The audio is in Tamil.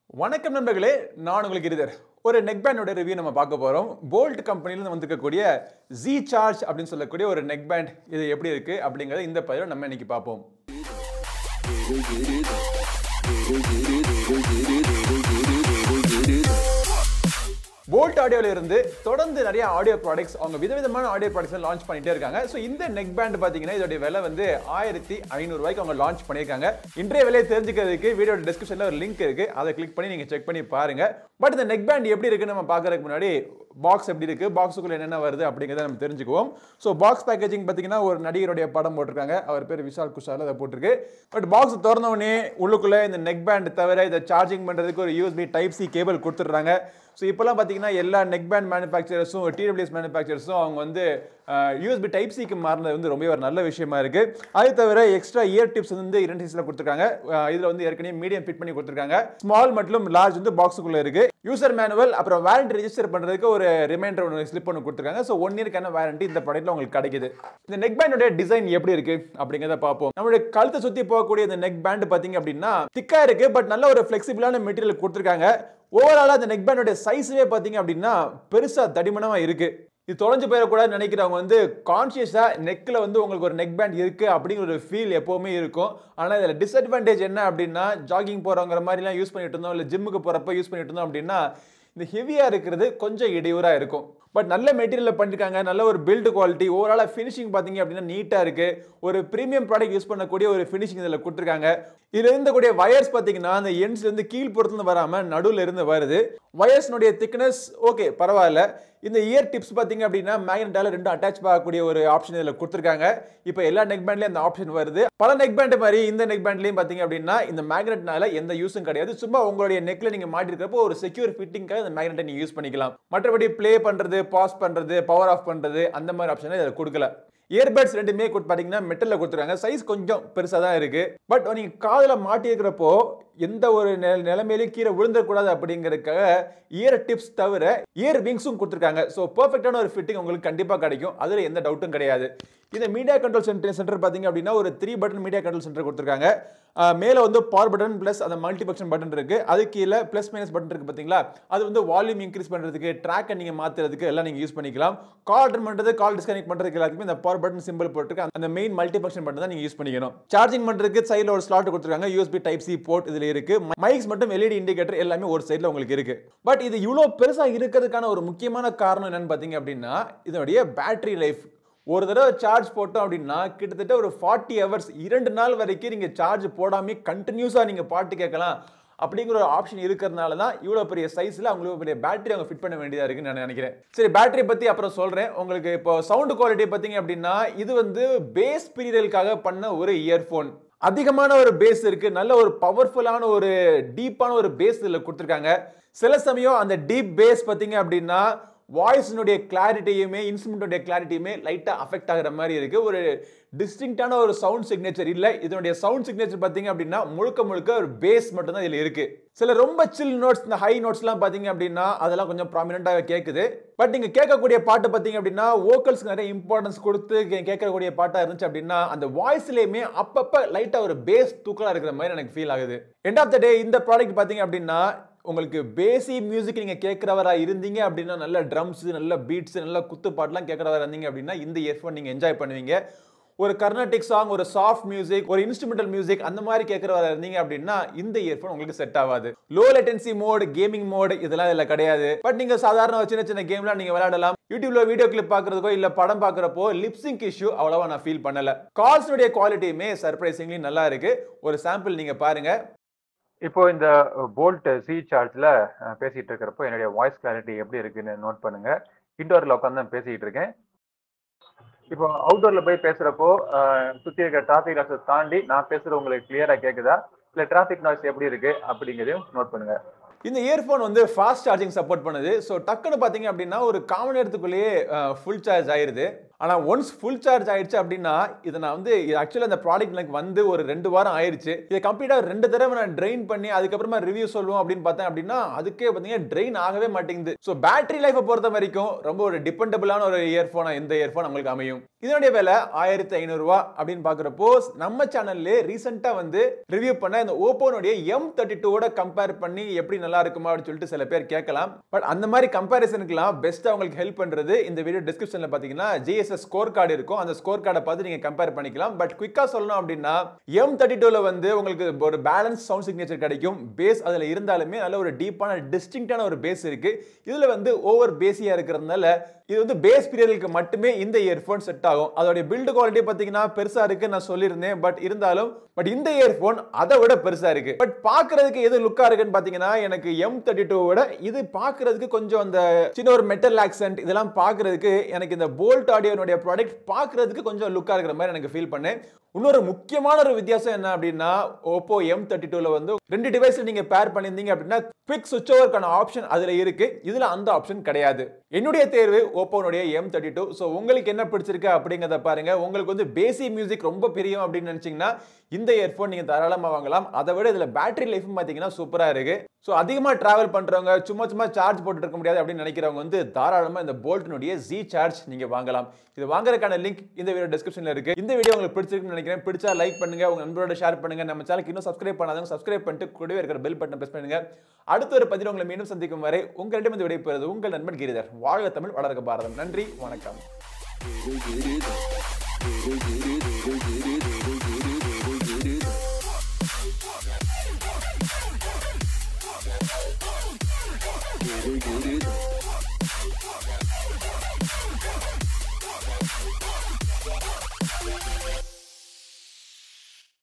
வணக்கம் நண்பர்களே நான் உங்களுக்கு இருதர் ஒரு நெக் பேண்டோட ரிவ்யூ நம்ம பார்க்க போகிறோம் போல்ட் கம்பெனிலேருந்து வந்திருக்கக்கூடிய ஜி சார்ஜ் அப்படின்னு சொல்லக்கூடிய ஒரு நெக் பேண்ட் இது எப்படி இருக்குது அப்படிங்கிறத இந்த பதிவில் நம்ம இன்னைக்கு பார்ப்போம் போல்ட் ஆடியோல இருந்து தொடர்ந்து நிறைய ஆடியோ ப்ராடக்ட்ஸ் அவங்க விதவிதமான ஆடியோ ப்ராடக்ட்ஸ் லான்ச் பண்ணிட்டே இருக்காங்க ஸோ இந்த நெக் பேண்ட் பார்த்தீங்கன்னா இதோட விலை வந்து ஆயிரத்தி ஐநூறு ரூபாய்க்கு அவங்க லான்ச் பண்ணியிருக்காங்க இன்றைய விலையை தெரிஞ்சுக்கிறதுக்கு வீடியோ டிஸ்கிரிப்ஷனில் ஒரு லிங்க் இருக்கு அதை கிளிக் பண்ணி நீங்கள் செக் பண்ணி பாருங்க பட் இந்த நெக் பேண்ட் எப்படி இருக்குன்னு நம்ம பார்க்கறதுக்கு முன்னாடி பாக்ஸ் எப்படி இருக்கு பாக்ஸுக்குள்ள என்னென்ன வருது அப்படிங்கிறத நம்ம தெரிஞ்சுக்குவோம் ஸோ பாக்ஸ் பேக்கேஜிங் பார்த்தீங்கன்னா ஒரு நடிகருடைய படம் போட்டிருக்காங்க அவர் பேர் விஷால் குஷால் அதை போட்டிருக்கு பட் பாக்ஸ் திறந்த உடனே உள்ளுக்குள்ள இந்த நெக் பேண்ட் தவிர இதை சார்ஜிங் பண்ணுறதுக்கு ஒரு யூஎஸ்பி டைப் சி கேபிள் கொடுத்துட்றாங்க ஸோ இப்போலாம் பார்த்தீங்கன்னா எல்லா நெக் பேண்ட் மேனுஃபேக்சரர்ஸும் டிடபிள்யூஎஸ் மேனுஃபேக்சரர்ஸும் அவங்க வந்து யூஎஸ்பி டைப் சிக்கு மாறினது வந்து ரொம்ப ஒரு நல்ல விஷயமா இருக்கு அது தவிர எக்ஸ்ட்ரா இயர் டிப்ஸ் வந்து இரண்டு சைஸில் கொடுத்துருக்காங்க இதில் வந்து ஏற்கனவே மீடியம் ஃபிட் பண்ணி கொடுத்துருக்காங்க ஸ்மால் மற்றும் லார்ஜ் வந்து பாக்ஸுக்குள்ள இருக்கு யூசர் மேனுவல் அப்புறம் வாரண்டி ரெஜிஸ்டர் பண்ணுறதுக்கு ஒரு ரிமைண்டர் ஒன்று ஸ்லிப் ஒன்று கொடுத்துருக்காங்க ஸோ ஒன் இயர்க்கான வாரண்டி இந்த ப்ராடக்ட்ல உங்களுக்கு கிடைக்குது இந்த நெக் பேண்டோட டிசைன் எப்படி இருக்கு அப்படிங்கிறத பார்ப்போம் நம்மளுடைய கழுத்தை சுற்றி போகக்கூடிய இந்த நெக் பேண்ட் பார்த்தீங்க அப்படின்னா திக்கா இருக்கு பட் நல்ல ஒரு ஃபிளெக்சிபிளான மெட்டீரியல் கொடுத்துருக்காங்க ஓவராலாக இந்த நெக் பேண்டோட சைஸே பார்த்தீங்க அப்படின்னா பெருசாக தடிமனமாக இருக்கு இது தொலைஞ்சு போயிடக்கூடாதுன்னு நினைக்கிறவங்க வந்து கான்சியஸாக நெக்கில் வந்து உங்களுக்கு ஒரு நெக் பேண்ட் இருக்குது அப்படிங்கிற ஒரு ஃபீல் எப்போவுமே இருக்கும் ஆனால் இதில் டிஸ்அட்வான்டேஜ் என்ன அப்படின்னா ஜாகிங் போகிறவங்கிற மாதிரிலாம் யூஸ் பண்ணிட்டு இருந்தோம் இல்லை ஜிம்முக்கு போகிறப்ப யூஸ் பண்ணிட்டு இருந்தோம் அப்படின்னா இந்த ஹெவியாக இருக்கிறது கொஞ்சம் இடையூறாக இருக்கும் பட் நல்ல மெட்டீரியல் பண்ணிருக்காங்க நல்ல ஒரு பில்டு குவாலிட்டி ஓவராலாக ஃபினிஷிங் பார்த்தீங்க அப்படின்னா நீட்டாக இருக்குது ஒரு ப்ரீமியம் ப்ராடக்ட் யூஸ் பண்ணக்கூடிய ஒரு ஃபினிஷிங் இதில் கொடுத்துருக்காங்க இதில் இருந்தக்கூடிய வயர்ஸ் பார்த்தீங்கன்னா அந்த எண்ட்ஸ்லேருந்து கீழ் பொறுத்துலேருந்து வராமல் நடுவில் இருந்து வருது வயர்ஸ்னுடைய திக்னஸ் ஓகே பரவாயில்ல இந்த இயர் டிப்ஸ் பார்த்தீங்க அப்படின்னா மேக்னெட்டால ரெண்டும் அட்டாச் ஆகக்கூடிய ஒரு ஆப்ஷன் இதில் கொடுத்துருக்காங்க இப்போ எல்லா நெக் பேண்ட்லேயும் அந்த ஆப்ஷன் வருது பல நெக் பேண்ட் மாதிரி இந்த நெக் பேண்ட்லையும் பார்த்தீங்க அப்படின்னா இந்த மேக்னெட்னால எந்த யூஸும் கிடையாது சும்மா உங்களுடைய நெக்ல நீங்கள் மாட்டிருக்கிறப்போ ஒரு செக்யூர் ஃபிட்டிங்காக இந்த மேக்னெட்டை நீங்கள் யூஸ் பண்ணிக்கலாம் மற்றபடி ப்ளே பண்ணுறது பாஸ் பண்ணுறது பவர் ஆஃப் பண்ணுறது அந்த மாதிரி ஆப்ஷனை இதில் கொடுக்கல இயர்பட்ஸ் ரெண்டுமே பார்த்தீங்கன்னா மெட்டலில் கொடுத்துருக்காங்க சைஸ் கொஞ்சம் பெருசாக தான் இருக்கு பட் நீங்கள் காதில் மாட்டியிருக்கிறப்போ எந்த ஒரு நிலைமையிலையும் கீழே விழுந்துடக்கூடாது அப்படிங்கிறதுக்காக இயர் டிப்ஸ் தவிர இயர் விங்ஸும் கொடுத்துருக்காங்க ஸோ பர்ஃபெக்டான ஒரு ஃபிட்டிங் உங்களுக்கு கண்டிப்பாக கிடைக்கும் அதில் எந்த டவுட்டும் கிடையாது இந்த மீடியா கண்ட்ரோல் சென்டர் சென்டர் பார்த்தீங்க அப்படின்னா ஒரு three button media control centre கொடுத்துருக்காங்க மேலே வந்து பவர் பட்டன் ப்ளஸ் அந்த மல்டி பக்ஷன் பட்டன் இருக்கு அது கீழே ப்ளஸ் மைனஸ் பட்டன் இருக்கு பார்த்தீங்களா அது வந்து வால்யூம் இன்க்ரீஸ் பண்ணுறதுக்கு ட்ராக்கை நீங்கள் மாற்றுறதுக்கு எல்லாம் நீங்கள் யூஸ் பண்ணிக்கலாம் கால் அட்டன் பண்ணுறது கால் டிஸ்கனெக்ட் பண்ணுறதுக்கு எல்லாத்துக்குமே இந்த பவர் பட்டன் சிம்பிள் போட்டுருக்கு அந்த மெயின் மல்டி பக்ஷன் பட்டன் தான் நீங்கள் யூஸ் பண்ணிக்கணும் சார்ஜிங் பண்ணுறதுக்கு சைடில் ஒரு ஸ்லாட் கொடுத்துருக்காங்க யூஎஸ்பி டைப் சி போர்ட் இதில் இருக்கு மைக்ஸ் மட்டும் எல்இடி இண்டிகேட்டர் எல்லாமே ஒரு சைடில் உங்களுக்கு இருக்கு பட் இது இவ்வளோ பெருசாக இருக்கிறதுக்கான ஒரு முக்கியமான காரணம் என்னன்னு பார்த்தீங்க அப்படின்னா இதனுடைய பேட்டரி லைஃப் ஒரு தடவை சார்ஜ் போட்டோம் அப்படின்னா கிட்டத்தட்ட ஒரு ஃபார்ட்டி ஹவர்ஸ் இரண்டு நாள் வரைக்கும் நீங்கள் சார்ஜ் போடாமே கண்டினியூஸாக நீங்கள் பாட்டு கேட்கலாம் அப்படிங்கிற ஒரு ஆப்ஷன் இருக்கிறதுனால தான் இவ்வளோ பெரிய சைஸில் அவங்களுக்கு பெரிய பேட்டரி அவங்க ஃபிட் பண்ண வேண்டியதாக இருக்குன்னு நான் நினைக்கிறேன் சரி பேட்டரி பற்றி அப்புறம் சொல்கிறேன் உங்களுக்கு இப்போ சவுண்ட் குவாலிட்டி பார்த்தீங்க அப்படின்னா இது வந்து பேஸ் பீரியலுக்காக பண்ண ஒரு இயர்ஃபோன் அதிகமான ஒரு பேஸ் இருக்கு நல்ல ஒரு பவர்ஃபுல்லான ஒரு டீப்பான ஒரு பேஸ் இதில் கொடுத்துருக்காங்க சில சமயம் அந்த டீப் பேஸ் பார்த்தீங்க அப்படின்னா வாய்ஸினுடைய கிளாரிட்டியுமே இன்ஸ்ட்ருமெண்ட்டுடைய கிளாரிட்டியுமே லைட்டாக அஃபெக்ட் ஆகிற மாதிரி இருக்குது ஒரு டிஸ்டிங்டான ஒரு சவுண்ட் சிக்னேச்சர் இல்லை இதனுடைய சவுண்ட் சிக்னேச்சர் பார்த்தீங்க அப்படின்னா முழுக்க முழுக்க ஒரு பேஸ் மட்டும்தான் இதில் இருக்குது சில ரொம்ப சில் நோட்ஸ் இந்த ஹை நோட்ஸ்லாம் பார்த்தீங்க அப்படின்னா அதெல்லாம் கொஞ்சம் ப்ராமினெண்ட்டாக கேட்குது பட் நீங்கள் கேட்கக்கூடிய பாட்டு பார்த்தீங்க அப்படின்னா வோக்கல்ஸ்க்கு நிறைய இம்பார்ட்டன்ஸ் கொடுத்து கேட்கக்கூடிய பாட்டாக இருந்துச்சு அப்படின்னா அந்த வாய்ஸ்லேயுமே அப்பப்போ லைட்டாக ஒரு பேஸ் தூக்கலாக இருக்கிற மாதிரி எனக்கு ஃபீல் ஆகுது எண்ட் ஆஃப் த டே இந்த ப்ராடக்ட் பார்த்தீங்க அப்படின்னா உங்களுக்கு பேசி மியூசிக் நீங்கள் கேட்குறவரா இருந்தீங்க அப்படின்னா நல்ல ட்ரம்ஸ் நல்ல பீட்ஸ் நல்ல குத்து பாட்டுலாம் கேட்குறவரா இருந்தீங்க அப்படின்னா இந்த இயர்ஃபோன் நீங்கள் என்ஜாய் பண்ணுவீங்க ஒரு கர்நாடிக் சாங் ஒரு சாஃப்ட் மியூசிக் ஒரு இன்ஸ்ட்ருமெண்டல் மியூசிக் அந்த மாதிரி கேட்குறவரா இருந்தீங்க அப்படின்னா இந்த இயர்ஃபோன் உங்களுக்கு செட் ஆகாது low latency mode gaming mode இதெல்லாம் இதில் கிடையாது பட் நீங்கள் சாதாரண சின்ன சின்ன கேம்லாம் நீங்கள் விளையாடலாம் யூடியூப்ல வீடியோ கிளிப் பார்க்கறதுக்கோ இல்ல படம் பார்க்குறப்போ லிப்சிங் இஷ்யூ அவ்வளவா நான் ஃபீல் பண்ணல கால்ஸுடைய குவாலிட்டியுமே சர்ப்ரைசிங்லி நல்லா இருக்கு ஒரு சாம்பிள் நீங்க பாருங்க இப்போ இந்த போல்ட் சி சார்ஜ்ல பேசிட்டு இருக்கிறப்போ என்னுடைய வாய்ஸ் கிளாரிட்டி எப்படி இருக்குன்னு நோட் பண்ணுங்க இன்டோர்ல உட்காந்து தான் பேசிட்டு இருக்கேன் இப்போ அவுட்டோர்ல போய் பேசுறப்போ சுத்தி இருக்கிற டிராபிக் நாய்ஸை தாண்டி நான் பேசுறது உங்களுக்கு கிளியரா கேக்குதா இல்ல டிராபிக் நாய்ஸ் எப்படி இருக்கு அப்படிங்கிறதையும் நோட் பண்ணுங்க இந்த இயர்ஃபோன் வந்து ஃபாஸ்ட் சார்ஜிங் சப்போர்ட் பண்ணுது ஸோ டக்குன்னு பார்த்தீங்க அப்படின்னா ஒரு காமன் நேரத்துக்குள்ளேயே ஃபுல் சார்ஜ் ஆயிருது ஆனா ஒன்ஸ் ஃபுல் சார்ஜ் ஆயிடுச்சு அப்படின்னா இதை நான் வந்து ஆக்சுவலி அந்த ப்ராடக்ட் எனக்கு வந்து ஒரு ரெண்டு வாரம் ஆயிருச்சு இதை கம்ப்ளீட்டா ரெண்டு தடவை நான் ட்ரெயின் பண்ணி அதுக்கப்புறமா ரிவ்யூ சொல்லுவோம் அப்படின்னு பார்த்தேன் அப்படின்னா அதுக்கே பார்த்தீங்கன்னா ட்ரெயின் ஆகவே மாட்டேங்குது ஸோ பேட்டரி லைஃபை பொறுத்த வரைக்கும் ரொம்ப ஒரு டிபெண்டபிளான ஒரு இயர்ஃபோனா இந்த இயர்ஃபோன் உங்களுக்கு அமையும் இதனுடைய விலை ஆயிரத்தி ஐநூறுரூவா அப்படின்னு பார்க்குறப்போ நம்ம சேனல்ல ரீசெண்டாக வந்து ரிவ்யூ பண்ண இந்த ஓப்போனுடைய எம் தேர்ட்டி டூவோட கம்பேர் பண்ணி எப்படி நல்லா இருக்குமா அப்படின்னு சொல்லிட்டு சில பேர் கேட்கலாம் பட் அந்த மாதிரி கம்பேரிசனுக்குலாம் பெஸ்ட்டாக உங்களுக்கு ஹெல்ப் பண்ணுறது இந்த வீடியோ டிஸ்கிரிப்ஷனில் பார்த்தீங்கன்னா ஜிஎஸ்எஸ் ஸ்கோர் கார்டு இருக்கும் அந்த ஸ்கோர் கார்டை பார்த்து நீங்கள் கம்பேர் பண்ணிக்கலாம் பட் குயிக்காக சொல்லணும் அப்படின்னா எம் தேர்ட்டி டூவில் வந்து உங்களுக்கு ஒரு பேலன்ஸ் சவுண்ட் சிக்னேச்சர் கிடைக்கும் பேஸ் அதில் இருந்தாலுமே நல்ல ஒரு டீப்பான டிஸ்டிங்டான ஒரு பேஸ் இருக்கு இதில் வந்து ஓவர் பேஸியாக இருக்கிறதுனால இது வந்து பேஸ் பீரியடுக்கு மட்டுமே இந்த இயர்ஃபோன் செட் ஆகும் அதோடைய பில்டு குவாலிட்டி பார்த்தீங்கன்னா பெருசாக இருக்கு நான் சொல்லியிருந்தேன் பட் இருந்தாலும் பட் இந்த இயர்ஃபோன் அதை விட பெருசாக இருக்கு பட் பார்க்கறதுக்கு எது லுக்காக இருக்குன்னு பார்த்தீங்கன்னா எனக்கு எம் தேர்ட்டி டூ விட இது பார்க்கறதுக்கு கொஞ்சம் அந்த சின்ன ஒரு மெட்டல் ஆக்சென்ட் இதெல்லாம் பார்க்கறதுக்கு எனக்கு இந்த போல்ட் ஆடியோனுடைய ப்ராடக்ட் பார்க்கறதுக்கு கொஞ்சம் லுக்காக இருக்கிற மாதிரி எனக்கு ஃபீல் பண்ணேன் இன்னொரு முக்கியமான ஒரு வித்தியாசம் என்ன அப்படின்னா ஓப்போ எம் தேர்ட்டி டூல வந்து ரெண்டு டிவைஸ்ல நீங்க பேர் பண்ணியிருந்தீங்க அப்படின்னா குவிக் சுவிச் ஓவருக்கான ஆப்ஷன் அதுல இருக்கு இதுல அந்த ஆப்ஷன் கிடையாது என்னுடைய தேர்வு ஓப்போனுடைய எம் தேர்ட்டி டூ ஸோ உங்களுக்கு என்ன பிடிச்சிருக்கு அப்படிங்கிறத பாருங்க உங்களுக்கு வந்து பேசி மியூசிக் ரொம்ப பிரியும் அப்படின்னு நினைச்சீங்கன்னா இந்த இயர்ஃபோன் நீங்க தாராளமாக வாங்கலாம் அதை விட இதுல பேட்டரி லைஃப் பார்த்தீங்கன்னா சூப்பரா இருக்கு ஸோ அதிகமாக டிராவல் பண்றவங்க சும்மா சும்மா சார்ஜ் போட்டு இருக்க முடியாது அப்படின்னு நினைக்கிறவங்க வந்து தாராளமாக இந்த போல்ட்டினுடைய ஜி சார்ஜ் நீங்க வாங்கலாம் இது வாங்குறதுக்கான லிங்க் இந்த வீடியோ டிஸ்கிரிப்ஷன்ல இருக்கு இந்த வீடியோ உங்களுக்கு பிடிச்சிருக்குன்னு நினைக்கிறேன் பிடிச்சா லைக் பண்ணுங்க உங்க நண்பரோட ஷேர் பண்ணுங்க நம்ம சேனலுக்கு இன்னும் சப்ஸ்கிரைப் பண்ணாதவங்க சப்ஸ்கிரைப் பண்ணிட்டு கூடவே இருக்கிற பெல் பட்டன் பிரஸ் பண்ணுங்க அடுத்த ஒரு பதிவு உங்களை மீண்டும் சந்திக்கும் வரை உங்களிடம் இந்த விடைபெறுவது உங்கள் நண்பன் கிரிதர் வாழ்க தமிழ் வளர்க பாரதம் நன்றி வணக்கம் Get it.